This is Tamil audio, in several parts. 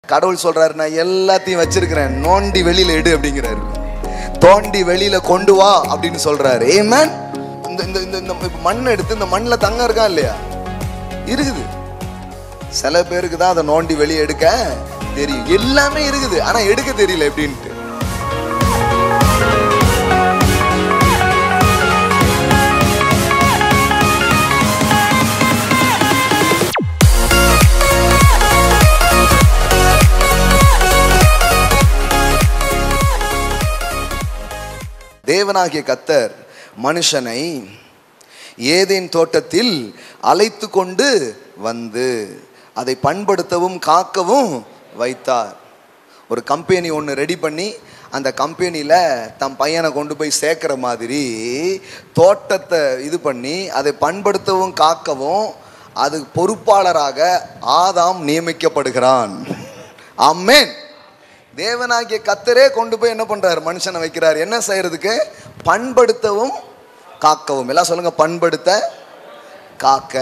கடவுள் சொல்றாரு நான் எல்லாத்தையும் வச்சிருக்கிறேன் நோண்டி வெளியில எடு அப்படிங்கிறாரு தோண்டி வெளியில கொண்டு வா அப்படின்னு சொல்றாரு ஏமேன் இந்த இந்த இந்த இந்த இப்ப மண் எடுத்து இந்த மண்ணில் தங்கம் இருக்கா இல்லையா இருக்குது சில பேருக்கு தான் அதை நோண்டி வெளியே எடுக்க தெரியும் எல்லாமே இருக்குது ஆனா எடுக்க தெரியல எப்படின்ட்டு தேவனாகிய கத்தர் மனுஷனை ஏதேன் தோட்டத்தில் அழைத்து கொண்டு வந்து அதை பண்படுத்தவும் காக்கவும் வைத்தார் ஒரு கம்பெனி ஒன்று ரெடி பண்ணி அந்த கம்பெனியில் தம் பையனை கொண்டு போய் சேர்க்குற மாதிரி தோட்டத்தை இது பண்ணி அதை பண்படுத்தவும் காக்கவும் அது பொறுப்பாளராக ஆதாம் நியமிக்கப்படுகிறான் ஆமென் தேவனாகிய கத்தரே கொண்டு போய் என்ன பண்றாரு மனுஷனை வைக்கிறார் என்ன செய்யறதுக்கு பண்படுத்தவும் காக்கவும் எல்லாம் சொல்லுங்க பண்படுத்த காக்க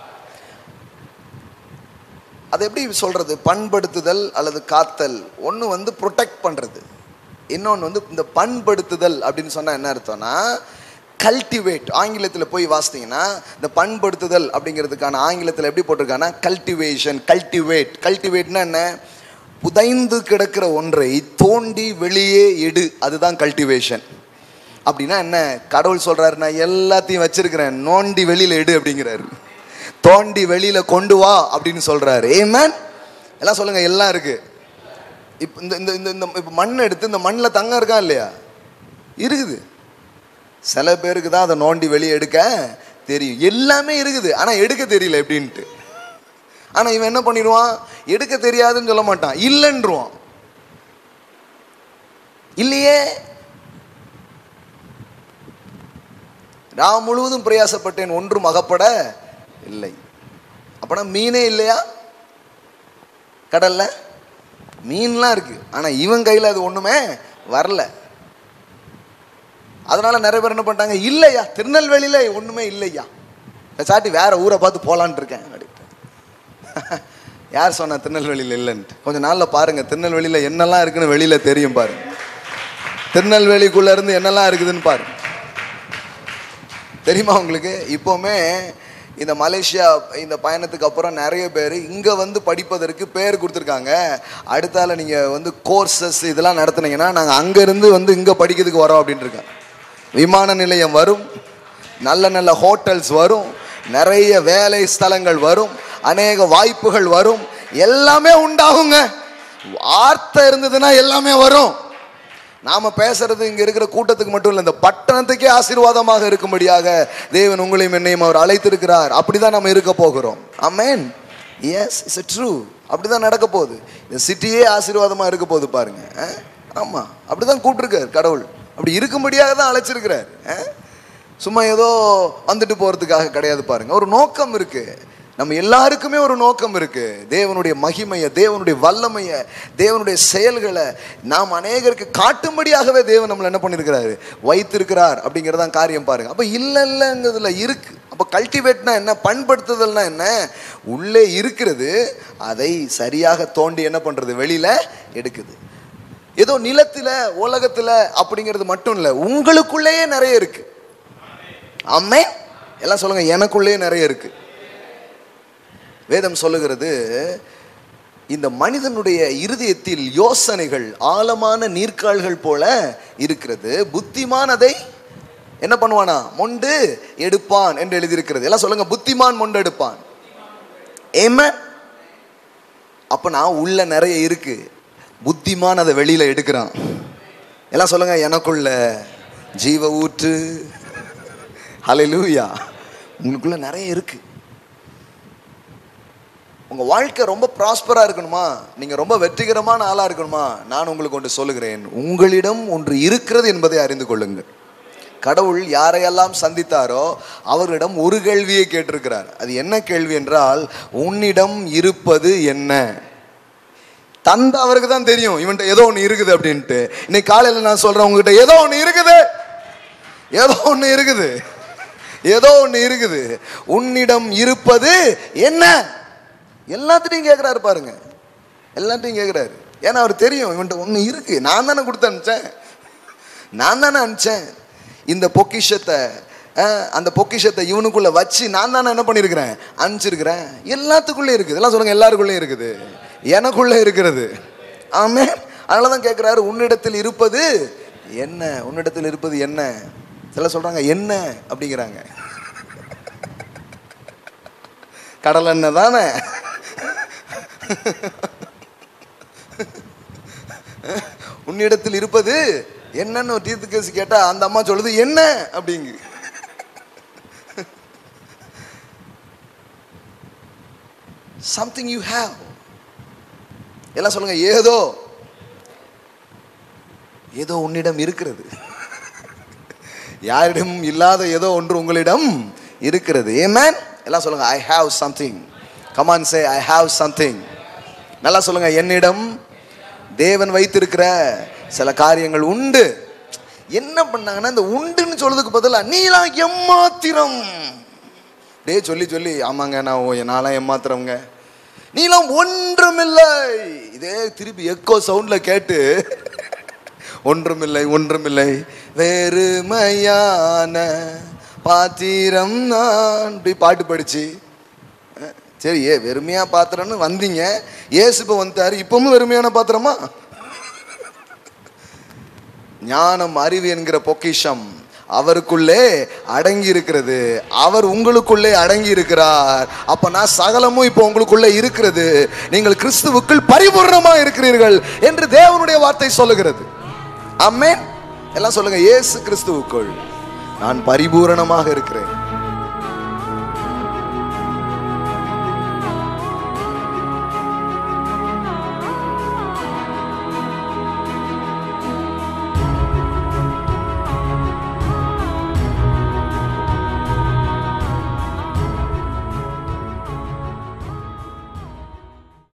அது எப்படி சொல்றது பண்படுத்துதல் அல்லது காத்தல் ஒன்று வந்து ப்ரொடெக்ட் பண்றது இன்னொன்று வந்து இந்த பண்படுத்துதல் அப்படின்னு சொன்னா என்ன அர்த்தம்னா கல்டிவேட் ஆங்கிலத்தில் போய் வாசித்தீங்கன்னா இந்த பண்படுத்துதல் அப்படிங்கிறதுக்கான ஆங்கிலத்தில் எப்படி போட்டிருக்காங்கன்னா கல்டிவேஷன் கல்டிவேட் கல்டிவேட்னா என்ன புதைந்து கிடக்கிற ஒன்றை தோண்டி வெளியே எடு அதுதான் கல்டிவேஷன் அப்படின்னா என்ன கடவுள் சொல்றாரு நான் எல்லாத்தையும் வச்சிருக்கிறேன் நோண்டி வெளியில எடு அப்படிங்கிறாரு தோண்டி வெளியில கொண்டு வா அப்படின்னு சொல்றாரு ஏமேன் எல்லாம் சொல்லுங்க எல்லாம் இருக்கு இப்போ இந்த இந்த இந்த இந்த இப்போ மண் எடுத்து இந்த மண்ணில் தங்கம் இருக்கா இல்லையா இருக்குது சில பேருக்கு தான் அதை நோண்டி வெளியே எடுக்க தெரியும் எல்லாமே இருக்குது ஆனால் எடுக்க தெரியல எப்படின்ட்டு ஆனால் இவன் என்ன பண்ணிடுவான் எடுக்க தெரியாதுன்னு சொல்ல மாட்டான் இல்லைன்றுவான் இல்லையே நான் முழுவதும் பிரயாசப்பட்டேன் ஒன்றும் அகப்பட இல்லை அப்பனா மீனே இல்லையா கடல்ல மீன்லாம் இருக்கு ஆனா இவன் கையில அது ஒண்ணுமே வரல அதனால நிறைய பேர் என்ன பண்ணிட்டாங்க இல்லையா திருநெல்வேலியில ஒண்ணுமே இல்லையா சாட்டி வேற ஊரை பார்த்து போலான் இருக்கேன் அப்படின்ட்டு. யார் சொன்னா திருநெல்வேலியில் இல்லைன்ட்டு கொஞ்ச நாள்ல பாருங்க திருநெல்வேலியில என்னெல்லாம் இருக்குன்னு வெளியில தெரியும் பாருங்க திருநெல்வேலிக்குள்ள இருந்து என்னெல்லாம் இருக்குதுன்னு பாருங்க தெரியுமா உங்களுக்கு இப்போவுமே இந்த மலேசியா இந்த பயணத்துக்கு அப்புறம் நிறைய பேர் இங்கே வந்து படிப்பதற்கு பேர் கொடுத்துருக்காங்க அடுத்தால நீங்கள் வந்து கோர்சஸ் இதெல்லாம் நடத்துனீங்கன்னா நாங்கள் அங்கேருந்து வந்து இங்கே படிக்கிறதுக்கு வரோம் அப்படின்ட்டு இருக்கோம் விமான நிலையம் வரும் நல்ல நல்ல ஹோட்டல்ஸ் வரும் நிறைய வேலை ஸ்தலங்கள் வரும் அநேக வாய்ப்புகள் வரும் எல்லாமே உண்டாகுங்க வார்த்தை இருந்ததுன்னா எல்லாமே வரும் நாம பேசுறது இங்க இருக்கிற கூட்டத்துக்கு மட்டும் இல்ல இந்த பட்டணத்துக்கே ஆசீர்வாதமாக இருக்கும்படியாக தேவன் உங்களையும் என்னையும் அவர் அழைத்திருக்கிறார் அப்படிதான் நம்ம இருக்க போகிறோம் அமேன் எஸ் இட்ஸ் ட்ரூ அப்படிதான் நடக்க போகுது இந்த சிட்டியே ஆசீர்வாதமா இருக்க போகுது பாருங்க அஹ்? ஆமா அப்படிதான் கூப்பிட்டுருக்காரு கடவுள் அப்படி இருக்கும்படியாக தான் அழைச்சிருக்கிறார் அஹ்? சும்மா ஏதோ வந்துட்டு போறதுக்காக கிடையாது பாருங்க ஒரு நோக்கம் இருக்கு நம்ம எல்லாருக்குமே ஒரு நோக்கம் இருக்கு தேவனுடைய மகிமையை தேவனுடைய வல்லமையை தேவனுடைய செயல்களை நாம் அநேகருக்கு காட்டும்படியாகவே தேவன் நம்மளை என்ன பண்ணியிருக்கிறாரு வைத்திருக்கிறார் அப்படிங்கிறதான் காரியம் பாருங்க அப்ப இல்ல இல்லைங்கிறதுல இருக்கு அப்ப கல்டிவேட்னா என்ன பண்படுத்துதல்னா என்ன உள்ளே இருக்கிறது அதை சரியாக தோண்டி என்ன பண்றது வெளியில எடுக்குது ஏதோ நிலத்துல உலகத்துல அப்படிங்கிறது மட்டும் இல்ல உங்களுக்குள்ளேயே நிறைய இருக்கு அம்மே எல்லாம் சொல்லுங்க எனக்குள்ளேயே நிறைய இருக்கு வேதம் சொல்லுகிறது இந்த மனிதனுடைய இருதயத்தில் யோசனைகள் ஆழமான நீர்க்கால்கள் போல இருக்கிறது புத்திமான் அதை என்ன பண்ணுவானா மொண்டு எடுப்பான் என்று எழுதியிருக்கிறது எல்லாம் சொல்லுங்க புத்திமான் மொண்டு எடுப்பான் ஏம அப்ப நான் உள்ள நிறைய இருக்கு புத்திமான் அதை வெளியில எடுக்கிறான் எல்லாம் சொல்லுங்க எனக்குள்ள ஜீவ ஊற்று ஹalleluya உங்களுக்குள்ள நிறைய இருக்கு உங்க வாழ்க்கை ரொம்ப ப்ராஸ்பரா இருக்கணுமா நீங்க ரொம்ப வெற்றிகரமான ஆளா இருக்கணுமா நான் உங்களுக்கு ஒன்று சொல்லுகிறேன் உங்களிடம் ஒன்று இருக்கிறது என்பதை அறிந்து கொள்ளுங்கள் கடவுள் யாரையெல்லாம் சந்தித்தாரோ அவர்களிடம் ஒரு கேள்வியை கேட்டிருக்கிறார் அது என்ன கேள்வி என்றால் உன்னிடம் இருப்பது என்ன தந்த அவருக்கு தான் தெரியும் இவன்ட்ட ஏதோ ஒன்று இருக்குது அப்படின்ட்டு இன்னைக்கு காலையில் நான் சொல்றேன் உங்ககிட்ட ஏதோ ஒன்று இருக்குது ஏதோ ஒன்று இருக்குது ஏதோ ஒன்று இருக்குது உன்னிடம் இருப்பது என்ன எல்லாத்திட்டையும் கேட்குறாரு பாருங்க எல்லாத்தையும் கேட்குறாரு ஏன்னா அவர் தெரியும் இவன்ட்ட ஒன்று இருக்கு நான் தானே கொடுத்து அனுப்பிச்சேன் நான் தானே அனுப்பிச்சேன் இந்த பொக்கிஷத்தை அஹ், அந்த பொக்கிஷத்தை இவனுக்குள்ள வச்சு நான் தானே என்ன பண்ணியிருக்கிறேன் அனுப்பிச்சிருக்கிறேன் எல்லாத்துக்குள்ளே இருக்குது எல்லாம் சொல்லுங்க எல்லாருக்குள்ளேயும் இருக்குது எனக்குள்ள இருக்கிறது ஆமே அதனால தான் கேட்குறாரு உன்னிடத்தில் இருப்பது என்ன உன்னிடத்தில் இருப்பது என்ன சில சொல்றாங்க என்ன அப்படிங்கிறாங்க கடல் எண்ணெய் தானே உன்னிடத்தில் இருப்பது என்னன்னு ஒரு தீர்த்து கேஸ் கேட்டா அந்த அம்மா சொல்லுது என்ன அப்படிங்கு சம்திங் யூ ஹேவ் எல்லாம் சொல்லுங்க ஏதோ ஏதோ உன்னிடம் இருக்கிறது யாரிடமும் இல்லாத ஏதோ ஒன்று உங்களிடம் இருக்கிறது ஏமேன் எல்லாம் சொல்லுங்க I have something come on say I have something நல்லா சொல்லுங்க என்னிடம் தேவன் வைத்திருக்கிற சில காரியங்கள் உண்டு என்ன பண்ணாங்கன்னா இந்த உண்டுன்னு சொல்றதுக்கு பதிலா நீலாம் எம்மாத்திரம் டே சொல்லி சொல்லி ஆமாங்க நான் ஓ நான்லாம் ஏமாத்துறவங்க நீலாம் ஒன்றுமில்லை இதே திருப்பி எக்கோ சவுண்ட்ல கேட்டு ஒன்றுமில்லை ஒன்றுமில்லை வெறுமையான பாத்திரம் நான் இப்படி பாட்டு படிச்சு அஹ், சரி ஏ வெறுமையா பாத்திரம்னு வந்தீங்க ஏசு இப்போ வந்துட்டாரு இப்பவும் வெறுமையான பாத்திரமா ஞானம் அறிவு என்கிற பொக்கிஷம் அவருக்குள்ளே அடங்கி இருக்கிறது அவர் உங்களுக்குள்ளே அடங்கி இருக்கிறார் அப்ப நான் சகலமும் இப்போ உங்களுக்குள்ளே இருக்கிறது நீங்கள் கிறிஸ்துவுக்குள் பரிபூர்ணமா இருக்கிறீர்கள் என்று தேவனுடைய வார்த்தை சொல்லுகிறது ஆமென் எல்லாம் சொல்லுங்க இயேசு கிறிஸ்துவுக்குள் நான் பரிபூரணமாக இருக்கிறேன்